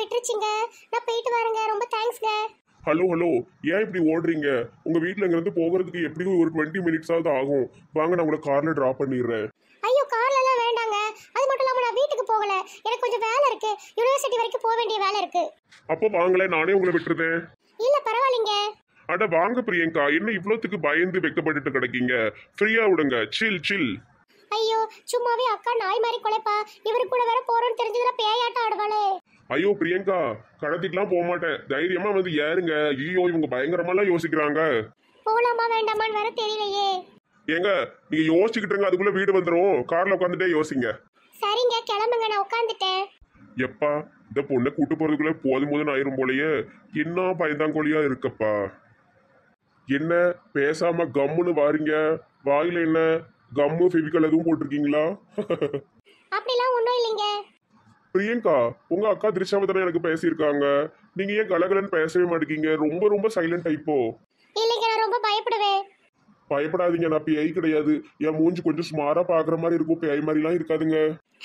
விட்டுருச்சுங்க நான் போயிட்டு வரேங்க ரொம்ப தேங்க்ஸ்ங்க ஹலோ ஹலோ ஏன் இப்படி ஓடுறீங்க உங்க வீட்ல இங்க இருந்து போகிறதுக்கு எப்படியும் ஒரு டுவெண்ட்டி மினிட்ஸாவது ஆகும் வாங்க நான் உங்களை கார்ல டிராப் பண்ணிடுறேன் ஐயோ கார்ல எல்லாம் வேண்டாங்க அது மட்டும் இல்லாம நான் வீட்டுக்கு போகல எனக்கு கொஞ்சம் வேலை இருக்கு யுனிவர்சிட்டி வரைக்கும் போக வேண்டிய வேலை இருக்கு அப்போ வாங்களேன் நானே உங்களை விட்டுருதேன் இல்ல பரவாயில்லைங்க அட வாங்க பிரியங்கா என்ன இவ்வளோத்துக்கு பயந்து வெக்கப்பட்டுட்டு கிடக்கீங்க ஃப்ரீயா விடுங்க சில் சில் ஐயோ சும்மாவே அக்கா நாய் மாதிரி குலைப்பா இவரு கூட வேற போறோம்னு தெரிஞ்சதுல பேயாட்டம் ஆடுவாளே ஐயோ பிரியங்கா கடத்திட்டுலாம் போக மாட்டேன் தைரியமா வந்து ஏறுங்க ஐயோ இவங்க பயங்கரமாலாம் யோசிக்கிறாங்க போலாமா வேண்டாமான்னு வேற தெரியலையே ஏங்க நீங்க யோசிச்சுக்கிட்டு இருங்க அதுக்குள்ள வீடு வந்துடும் கார்ல உட்காந்துட்டே யோசிங்க சரிங்க கிளம்புங்க நான் உட்காந்துட்டேன் எப்பா இந்த பொண்ணை கூட்டு போறதுக்குள்ள போதும் போதும் ஆயிரும் போலயே என்ன பயந்தாங்கோலியா இருக்கப்பா என்ன பேசாம கம்முன்னு வாரீங்க வாயில என்ன கம்மு ஃபெவிக்கல் எதுவும் போட்டிருக்கீங்களா அப்படிலாம் ஒன்றும் இல்லைங்க பிரியங்கா உங்க அக்கா திரிஷாவை தானே எனக்கு பேசியிருக்காங்க நீங்க ஏன் கலகலன்னு பேசவே மாட்டேங்கீங்க ரொம்ப ரொம்ப சைலண்ட் இப்போ இல்லைங்க நான் ரொம்ப பயப்படுவேன் பயப்படாதீங்க நான் பேய் கிடையாது என் மூஞ்சி கொஞ்சம் ஸ்மாரா பாக்குற மாதிரி இருக்கும் பேய் மாதிரிலாம் இருக்காதுங்க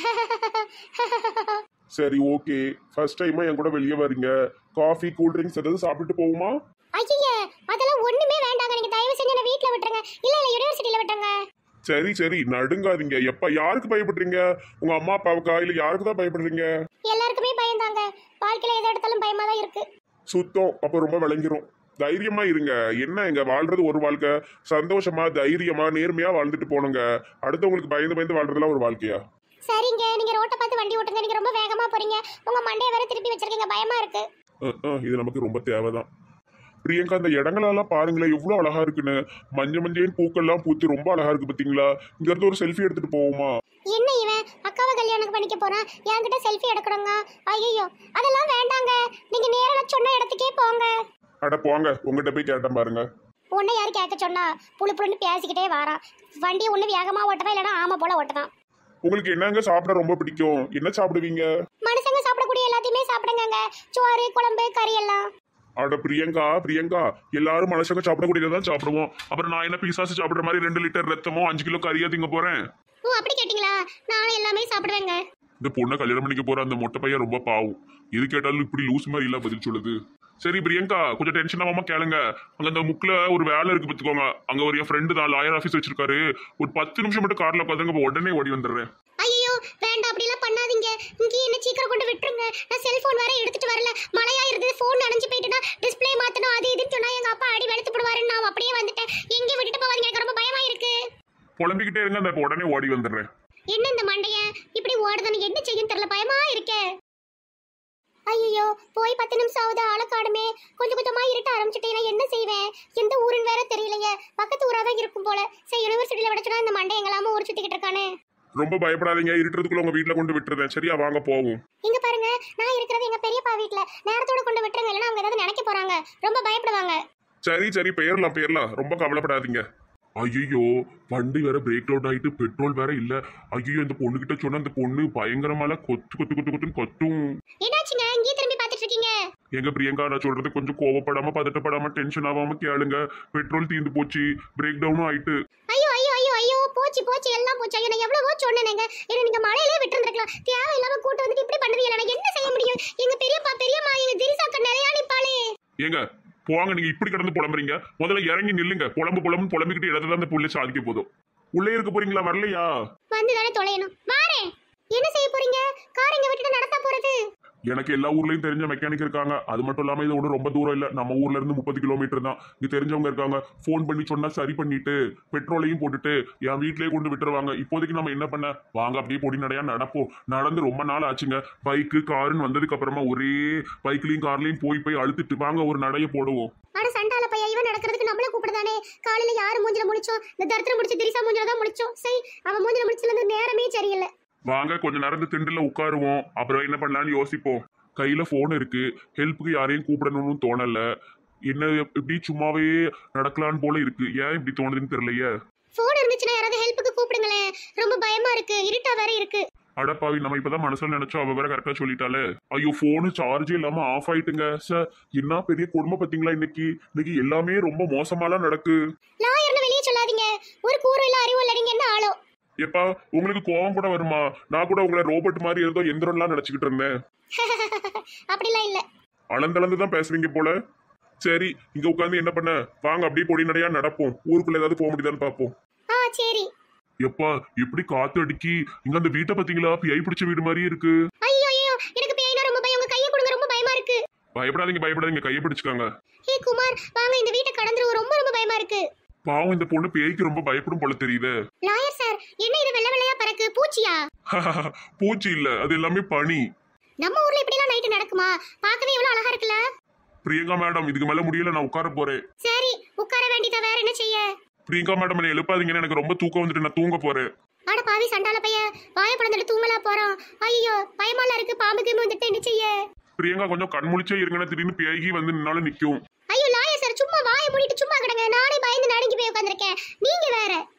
சரி ஓகே ஃபர்ஸ்ட் டைமா என் கூட வெளியே வரீங்க காஃபி கூல் ட்ரிங்க்ஸ் ஏதாவது சாப்பிட்டுட்டு போகுமா ஐயே அதெல்லாம் ஒண்ணுமே வேண்டாங்க நீங்க தயவு செஞ்சு என்ன வீட்ல விட்டுருங்க இல்ல இல்ல யுனிவர்சிட்டியில விட்டுருங்க சரி சரி நடுங்காதீங்க எப்ப யாருக்கு பயப்படுறீங்க உங்க அம்மா அப்பாவுக்கா இல்ல யாருக்கு தான் பயப்படுறீங்க எல்லாருக்குமே பயந்தாங்க வாழ்க்கையில எதை எடுத்தாலும் பயமா தான் இருக்கு சுத்தம் அப்ப ரொம்ப விளங்கிரும் தைரியமா இருங்க என்ன எங்க வாழ்றது ஒரு வாழ்க்கை சந்தோஷமா தைரியமா நேர்மையா வாழ்ந்துட்டு போனுங்க அடுத்தவங்களுக்கு பயந்து பயந்து வாழ்றதுலாம் ஒரு வாழ்க்கையா சரிங்க நீங்க ரோட்டை பார்த்து வண்டி ஓட்டுங்க நீங்க ரொம்ப வேகமா போறீங்க உங்க மண்டையை வேற திருப்பி வச்சிருக்கீங்க பயமா இருக்கு அஹ், அஹ், இது நமக்கு ரொம்ப தேவைதான் பிரியங்கா அந்த இடங்களெல்லாம் பாருங்களேன் எவ்வளவு அழகா இருக்குன்னு மஞ்சள் மஞ்சள் பூக்கள்லாம் பூத்து ரொம்ப அழகா இருக்கு பாத்தீங்களா இங்க இருந்து ஒரு செல்ஃபி எடுத்துட்டு போவோமா என்ன இவன் அக்காவை கல்யாணம் பண்ணிக்க போறான் என்கிட்ட செல்ஃபி எடுக்கணுங்க ஐயோ அதெல்லாம் வேண்டாங்க நீங்க நேரா நான் சொன்ன இடத்துக்கே போங்க அட போங்க உங்ககிட்ட போய் கேட்டேன் பாருங்க உன்னை யார் கேட்க சொன்னா புழு புழுன்னு பேசிக்கிட்டே வாரான் வண்டியை ஒண்ணு வேகமா ஓட்டவா இல்லைன்னா ஆமா போல ஓட்டதான் உங்களுக்கு என்னங்க சாப்பிட ரொம்ப பிடிக்கும் என்ன சாப்பிடுவீங்க மனுஷங்க சாப்பிடக்கூடிய எல்லாத்தையுமே சாப்பிடுங்க சோறு குழம்பு கறி எல்லாம் அட பிரியங்கா பிரியங்கா எல்லாரும் மனுஷங்க சாப்பிடக்கூடியதை தான் சாப்பிடுவோம் அப்புறம் நான் என்ன பீசாசு சாப்பிடுற மாதிரி ரெண்டு லிட்டர் ரத்தமோ அஞ்சு கிலோ கறியா திங்க போறேன் ஓ அப்படி கேட்டிங்களா நானும் எல்லாமே சாப்பிடுவேங்க இந்த பொண்ணை கல்யாணம் பண்ணிக்க போற அந்த மொட்டை பையன் ரொம்ப பாவம் எது கேட்டாலும் இப்படி லூஸ் மாதிரி இல்ல பதில் சொல்லுது சரி பிரியங்கா கொஞ்சம் டென்ஷன் ஆகாம கேளுங்க அங்க அந்த முக்கில் ஒரு வேலை இருக்கு பார்த்துக்கோங்க அங்க ஒரு என் ஃப்ரெண்டு தான் லாயர் ஆஃபீஸ் வச்சிருக்காரு ஒரு பத்து நிமிஷம் மட்டும் கார்ல உட்காந்துங்க உடனே ஓடி வந்துடுறேன் ஐயோ வேண்டாம் அப்படிலாம் பண்ணாதீங்க இங்கே என்ன சீக்கிரம் கொண்டு விட்டுருங்க நான் செல்போன் வேற எடுத்துட்டு வரல மழையா இருந்தது ஃபோன் நனைஞ்சு போயிட்டுனா டிஸ்ப்ளே மாத்தணும் அது இதுன்னு சொன்னா எங்க அப்பா அடி வெளுத்து போடுவாருன்னு நான் அப்படியே வந்துட்டேன் எங்கே விட்டுட்டு போவாதீங்க எனக்கு ரொம்ப பயமா இருக்கு புலம்பிக்கிட்டே இருங்க அந்த உடனே ஓடி வந்துடுறேன் என்ன இந்த மண்டைய இப்படி ஓடுதுன்னு என்ன செய்யும் தெரியல பயமா இருக்கே ஐயோ போய் பத்து நிமிஷம் ஆகுது ஆளை காணுமே கொஞ்சம் கொஞ்சமா இருட்ட ஆரம்பிச்சுட்டு நான் என்ன செய்வேன் எந்த ஊருன்னு வேற தெரியலையே பக்கத்து ஊரா தான் இருக்கும் போல சரி யூனிவர்சிட்டியில விடச்சுனா இந்த மண்டை எங்கெல்லாமோ ஊர் சுத்திக்கிட்டு இருக்கானே ரொம்ப பயப்படாதீங்க இருட்டுறதுக்குள்ள உங்க வீட்ல கொண்டு விட்டுறேன் சரியா வாங்க போவோம் இங்க பாருங்க நான் இருக்கிறது எங்க பெரியப்பா வீட்ல நேரத்தோட கொண்டு விட்டுருங்க இல்லைன்னா அவங்க ஏதாவது நினைக்க போறாங்க ரொம்ப பயப்படுவாங்க சரி சரி பெயர்லாம் பெயர்லாம் ரொம்ப கவலைப்படாதீங்க ஐயோ வண்டி வேற பிரேக் டவுன் ஆயிட்டு பெட்ரோல் வேற இல்ல ஐயோ இந்த பொண்ணுகிட்ட சொன்ன அந்த பொண்ணு பயங்கரமால கொத்து கொத்து கொத்து கொத்துன்னு கொத்தும் என்னாச்சுங்க இங்கே திரும்பி பார்த்துட்டு இருக்கீங்க எங்க பிரியங்கா நான் சொல்றது கொஞ்சம் கோவப்படாம பதட்டப்படாம டென்ஷன் ஆகாம கேளுங்க பெட்ரோல் தீந்து போச்சு பிரேக் டவுனும் ஆயிட்டு ஐயோ ஐயோ ஐயோ ஐயோ போச்சு போச்சு எல்லாம் போச்சு ஐயோ நான் எவ்வளவோ சொன்னேங்க என்ன நீங்க மழையிலே விட்டுருந்துருக்கலாம் தேவையில்லாம கூட்டு வந்துட்டு இப்படி பண்ணுவீங்க நான் என்ன செய்ய முடியும் எங்க பெரியப்பா பெரியம்மா எங்க திரிசாக்க நிலையா நிப்பாளே ஏங்க போங்க நீங்க இப்படி கிடந்து புலம்புறீங்க முதல்ல இறங்கி நில்லுங்க புலம்பு புலம்பு புலம்பிக்கிட்டு இடத்துல தான் அந்த புள்ளி சாதிக்க போதும் உள்ளே இருக்க போறீங்களா வரலையா வந்து தானே தொலையணும் வாரேன் என்ன செய்ய போறீங்க கார் இங்க விட்டுட்டு நடத்தா போறது எனக்கு எல்லா ஊர்லயும் தெரிஞ்ச மெக்கானிக் இருக்காங்க அது மட்டும் இல்லாம இது ஒன்றும் ரொம்ப தூரம் இல்ல நம்ம ஊர்ல இருந்து முப்பது கிலோமீட்டர் தான் இங்க தெரிஞ்சவங்க இருக்காங்க ஃபோன் பண்ணி சொன்னா சரி பண்ணிட்டு பெட்ரோலையும் போட்டுட்டு என் வீட்லயே கொண்டு விட்டுருவாங்க இப்போதைக்கு நம்ம என்ன பண்ண வாங்க அப்படியே பொடி நடையா நடப்போம் நடந்து ரொம்ப நாள் ஆச்சுங்க பைக்கு காருன்னு வந்ததுக்கு அப்புறமா ஒரே பைக்லயும் கார்லயும் போய் போய் அழுத்துட்டு வாங்க ஒரு நடைய போடுவோம் அட சண்டால பையா இவன் நடக்கிறதுக்கு நம்மள கூப்பிடுதானே காலையில யாரு மூஞ்சில முடிச்சோம் இந்த தரத்துல முடிச்சு திரிசா மூஞ்சில தான் முடிச்சோம் சரி அவன் மூஞ்சில முடிச்சதுல இருந்து நேரமே சரியில்லை வாங்க கொஞ்ச நேரம் இந்த திண்டுல உட்காருவோம் அப்புறம் என்ன பண்ணலாம்னு யோசிப்போம் கையில போன் இருக்கு ஹெல்ப்புக்கு யாரையும் கூப்பிடணும்னு தோணல என்ன இப்படி சும்மாவே நடக்கலான்னு போல இருக்கு ஏன் இப்படி தோணுதுன்னு தெரியலையே போன் இருந்துச்சுன்னா யாராவது ஹெல்ப்புக்கு கூப்பிடுங்களேன் ரொம்ப பயமா இருக்கு இருட்டா வேற இருக்கு அடப்பாவி நம்ம இப்பதான் மனசுல நினைச்சோம் அவ வேற கரெக்டா சொல்லிட்டாலே ஐயோ போனு சார்ஜே இல்லாம ஆஃப் ஆயிட்டுங்க சார் என்ன பெரிய கொடுமை பாத்தீங்களா இன்னைக்கு இன்னைக்கு எல்லாமே ரொம்ப மோசமாலாம் நடக்கு லாயர்னு வெளியே சொல்லாதீங்க ஒரு கூறும் இல்ல அறிவும் இல்ல நீங்க என்ன ஆளோ எப்பா உங்களுக்கு கோவம் கூட வருமா நான் கூட உங்களை ரோபோட் மாதிரி ஏதோ எந்திரம்லாம் நினைச்சுக்கிட்டு இருந்தேன் அப்படிலாம் இல்ல அளந்தளந்து தான் பேசுவீங்க போல சரி இங்க உட்காந்து என்ன பண்ண வாங்க அப்படியே பொடி நடையா நடப்போம் ஊருக்குள்ள ஏதாவது போக முடியுதான்னு பார்ப்போம் ஆ சரி எப்பா எப்படி காத்து அடிக்கி இங்க அந்த வீட்டை பாத்தீங்களா பிஐ பிடிச்ச வீடு மாதிரியே இருக்கு ஐயோ ஐயோ எனக்கு பேய்னா ரொம்ப பயம் உங்க கையை கொடுங்க ரொம்ப பயமா இருக்கு பயப்படாதீங்க பயப்படாதீங்க கையை பிடிச்சுக்காங்க ஹே குமார் வாங்க இந்த வீட்டை கடந்துருவோம் ரொம்ப ரொம்ப பயமா இருக்கு பாவம் இந்த பொண்ணு பேய்க்கு ரொம்ப பயப்படும் போல தெரியுது லாயர் சார் என்ன இது வெள்ளை வெள்ளையா பறக்கு பூச்சியா பூச்சி இல்ல அது எல்லாமே பனி நம்ம ஊர்ல இப்படி எல்லாம் நைட்டு நடக்குமா பார்க்கவே எவ்வளவு அழகா இருக்குல்ல பிரியங்கா மேடம் இதுக்கு மேல முடியல நான் உட்கார போறேன் சரி உட்கார வேண்டியதா வேற என்ன செய்ய பிரியங்கா மேடம் என்ன எழுப்பாதீங்கன்னு எனக்கு ரொம்ப தூக்கம் வந்துட்டு நான் தூங்க போறேன் ஆட பாவி சண்டால பைய வாய படந்துட்டு தூங்கலா போறோம் ஐயோ பயமால இருக்கு பாம்புக்கு வந்துட்டு என்ன செய்ய பிரியங்கா கொஞ்சம் கண்முழிச்சே இருங்கன்னு திடீர்னு பேய்கி வந்து நின்னாலும் நிக்கும் ஐயோ லாயர் சார் சும்மா வாயை மூடிட்டு சும்மா கிடங்க நானே பயந்து நடுங்கி போய் உட்காந்துருக்கேன் நீங்க வேற